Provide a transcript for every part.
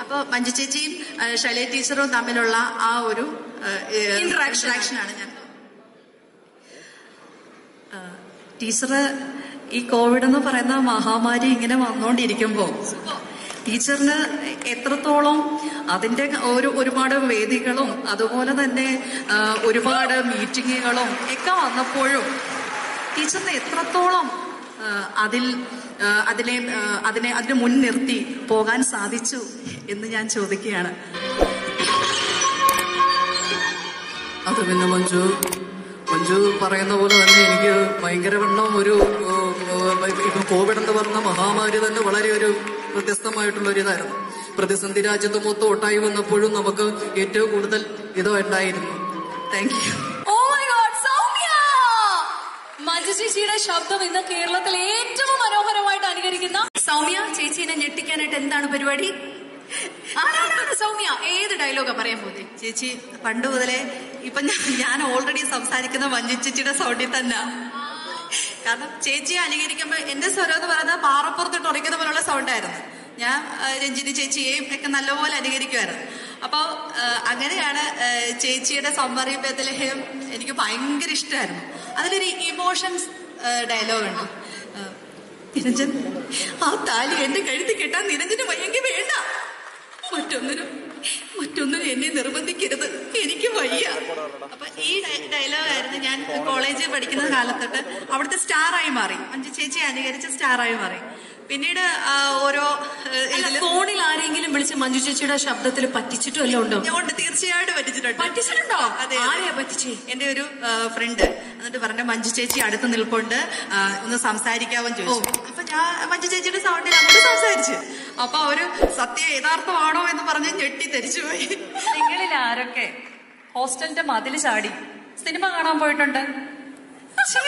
അപ്പൊ മഞ്ജു ചേച്ചിയും ആ, ശൈലജ ടീച്ചറും തമ്മിലുള്ള ആ ഒരു Interaction. ഇന്ററാക്ഷനാണ് ഞാൻ ടീച്ചർ ഈ കോവിഡ് എന്ന് പറയുന്ന മഹാമാരി ഇങ്ങനെ വന്നുകൊണ്ടിരിക്കുമ്പോൾ ടീച്ചറിന് എത്രത്തോളം അതിന്റെ ഒരു ഒരുപാട് വേദികളും അതുപോലെ തന്നെ ആ, ഒരുപാട് മീറ്റിങ്ങുകളും ഒക്കെ വന്നപ്പോഴും ടീച്ചറിന് എത്രത്തോളം ആ, അതിൽ ആ, അതിനെ ആ, അതിനെ അതിനെ മുൻനിർത്തി പോകാൻ സാധിച്ചു എന്ന് ഞാൻ ചോദിക്കുകയാണ് അത് പിന്നെ മഞ്ജു മഞ്ജു പറയുന്ന പോലെ തന്നെ എനിക്ക് ഭയങ്കര വണ്ണം ഒരു ഏഹ്, ഏഹ്, ഇപ്പൊ കോവിഡ് എന്ന് പറഞ്ഞ മഹാമാരി തന്നെ വളരെ ഒരു വ്യത്യസ്തമായിട്ടുള്ള ഒരു ഇതായിരുന്നു പ്രതിസന്ധി രാജ്യത്ത് മൊത്തം ഒട്ടായി വന്നപ്പോഴും നമുക്ക് ഏറ്റവും കൂടുതൽ ഇത് ഉണ്ടായിരുന്നു thank you oh my god Soumya Manju ചേച്ചിയുടെ ശബ്ദം ഇന്ന് കേരളത്തിൽ ഏറ്റവും മനോഹരമായിട്ട് അനുകരിക്കുന്ന സൗമ്യ ചേച്ചീനെ ഞെട്ടിക്കാനായിട്ട് എന്താണ് പരിപാടി ആരാണ് സൗമ്യ ഏത് ഡയലോഗാ പറയാൻ പോകുന്നത് ചേച്ചി പണ്ട് മുതലേ ഇപ്പൊ ഞാൻ ഞാൻ ഓൾറെഡി സംസാരിക്കുന്ന മഞ്ജു ചേച്ചിയുടെ സൗണ്ടിൽ തന്നെ കാരണം ചേച്ചിയെ അനുകരിക്കുമ്പോ എന്റെ സ്വരം എന്ന് പറയുന്നത് പാറപ്പുറത്തിട്ട് ഉറയ്ക്കുന്ന പോലുള്ള സൗണ്ടായിരുന്നു ഞാൻ ആ, രഞ്ജിനി ചേച്ചിയെയും ഒക്കെ നല്ലപോലെ അനുകരിക്കുമായിരുന്നു അപ്പോൾ അങ്ങനെയാണ് ആ, ചേച്ചിയുടെ സമ്മറി ബദലഹം എനിക്ക് ഭയങ്കര ഇഷ്ടമായിരുന്നു അതിലൊരു ഇമോഷൻസ് ഡയലോഗ് ഉണ്ട് ആ, നിരഞ്ജൻ ആ താലി എന്റെ കഴുത്തി കെട്ടാൻ നിരഞ്ജന് വയ്യെങ്കിൽ വേണ്ട മറ്റൊന്നിനും മറ്റൊന്നിനും എന്നെ നിർബന്ധിക്കരുത് എനിക്ക് വയ്യ അപ്പൊ ഈ ഡയലോഗ് ആയിരുന്നു ഞാൻ കോളേജിൽ പഠിക്കുന്ന കാലത്തൊട്ട് അവിടുത്തെ സ്റ്റാറായി മാറി അഞ്ചു ചേച്ചി അനുകരിച്ച സ്റ്റാറായി മാറി പിന്നീട് ആ, ഓരോ ഏഹ്, അല്ല ഇതില് ഫോണിൽ ആരെങ്കിലും വിളിച്ച് മഞ്ജു ചേച്ചിയുടെ ശബ്ദത്തിൽ പറ്റിച്ചിട്ടും വല്ലതും ഉണ്ടോ ഞാൻ ഉണ്ട് തീർച്ചയായിട്ടും പറ്റിച്ചിട്ടുണ്ട് പറ്റിച്ചിട്ടുണ്ടോ അതെ ആരെയാ പറ്റിച്ചേ എന്റെ ഒരു ഫ്രണ്ട് എന്നിട്ട് പറഞ്ഞ മഞ്ജു ചേച്ചി അടുത്ത് നിൽക്കൊണ്ട് ആ, ഒന്ന് സംസാരിക്കാവോ ചോദിച്ചു അപ്പൊ ഞാൻ മഞ്ജു ചേച്ചിയുടെ സൗണ്ടിൽ അങ്ങോട്ട് സംസാരിച്ചു അപ്പൊ അവര് സത്യം യഥാർത്ഥമാണോ എന്ന് പറഞ്ഞ് ഞെട്ടി തെരിച്ചു പോയി നിങ്ങളിൽ ആരൊക്കെ ഹോസ്റ്റലിന്റെ മതില് ചാടി സിനിമ കാണാൻ പോയിട്ടുണ്ട് ഛേ,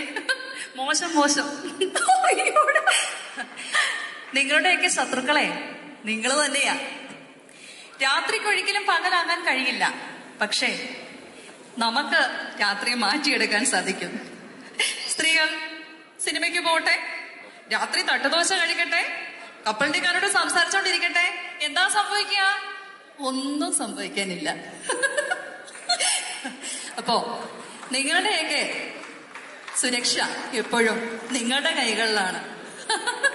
മോശം മോശം അയ്യോടാ. നിങ്ങളുടെയൊക്കെ ശത്രുക്കളെ നിങ്ങൾ തന്നെയാ രാത്രിക്കൊരിക്കലും പകലാകാൻ കഴിയില്ല പക്ഷേ നമുക്ക് രാത്രിയെ മാറ്റിയെടുക്കാൻ സാധിക്കും സ്ത്രീകൾ സിനിമയ്ക്ക് പോട്ടെ രാത്രി തട്ടുദോശ കഴിക്കട്ടെ കപ്പലിന്റെക്കാരോട് സംസാരിച്ചോണ്ടിരിക്കട്ടെ എന്താ സംഭവിക്കുക ഒന്നും സംഭവിക്കാനില്ല അപ്പോ നിങ്ങളുടെയൊക്കെ സുരക്ഷ എപ്പോഴും നിങ്ങളുടെ കൈകളിലാണ്